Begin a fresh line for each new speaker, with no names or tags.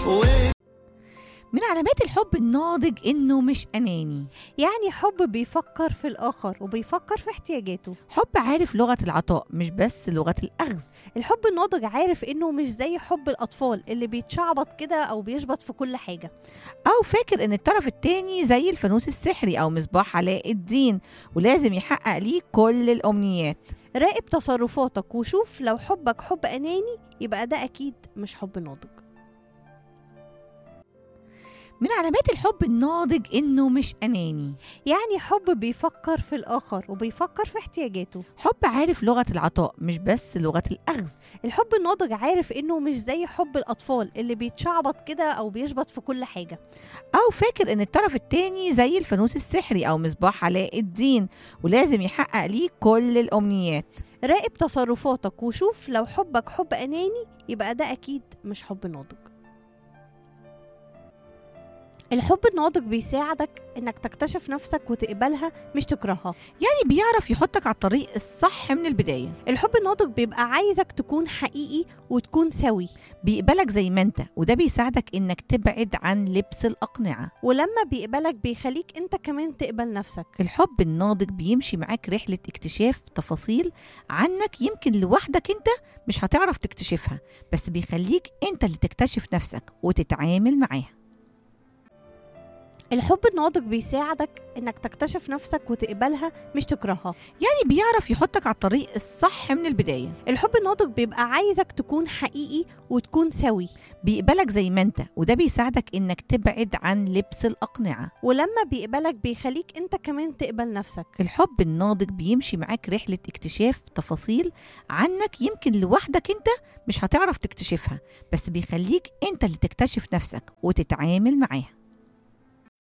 من علامات الحب الناضج انه مش اناني
يعني حب بيفكر في الآخر وبيفكر في احتياجاته
حب عارف لغه العطاء مش بس لغه الاخذ
الحب الناضج عارف إنه مش زي حب الأطفال اللي بيتشعبط كده أو بيشبط في كل حاجة
او فاكر ان الطرف التاني زي الفانوس السحري او مصباح علاء الدين ولازم يحقق ليه كل الامنيات
راقب تصرفاتك وشوف لو حبك حب أناني يبقى ده أكيد مش حب ناضج
من علامات الحب الناضج انه مش اناني
يعني حب بيفكر في الآخر وبيفكر في احتياجاته
حب عارف لغه العطاء مش بس لغه الاخذ
الحب الناضج عارف إنه مش زي حب الأطفال اللي بيتشعبط كده أو بيشبط في كل حاجة
او فاكر ان الطرف التاني زي الفانوس السحري او مصباح علاء الدين ولازم يحقق ليه كل الامنيات
راقب تصرفاتك وشوف لو حبك حب أناني يبقى ده أكيد مش حب ناضج الحب الناضج بيساعدك انك تكتشف نفسك وتقبلها مش تكرهها
يعني بيعرف يحطك على الطريق الصح من البدايه
الحب الناضج بيبقى عايزك تكون حقيقي وتكون سوي
بيقبلك زي ما انت وده بيساعدك انك تبعد عن لبس الاقنعه
ولما بيقبلك بيخليك انت كمان تقبل نفسك
الحب الناضج بيمشي معاك رحله اكتشاف تفاصيل عنك يمكن لوحدك انت مش هتعرف تكتشفها بس بيخليك انت اللي تكتشف نفسك وتتعامل معاها
الحب الناضج بيساعدك انك تكتشف نفسك وتقبلها مش تكرهها
يعني بيعرف يحطك على الطريق الصح من البدايه
الحب الناضج بيبقى عايزك تكون حقيقي وتكون سوي
بيقبلك زي ما انت وده بيساعدك انك تبعد عن لبس الاقنعه
ولما بيقبلك بيخليك انت كمان تقبل نفسك
الحب الناضج بيمشي معاك رحله اكتشاف تفاصيل عنك يمكن لوحدك انت مش هتعرف تكتشفها بس بيخليك انت اللي تكتشف نفسك وتتعامل معاها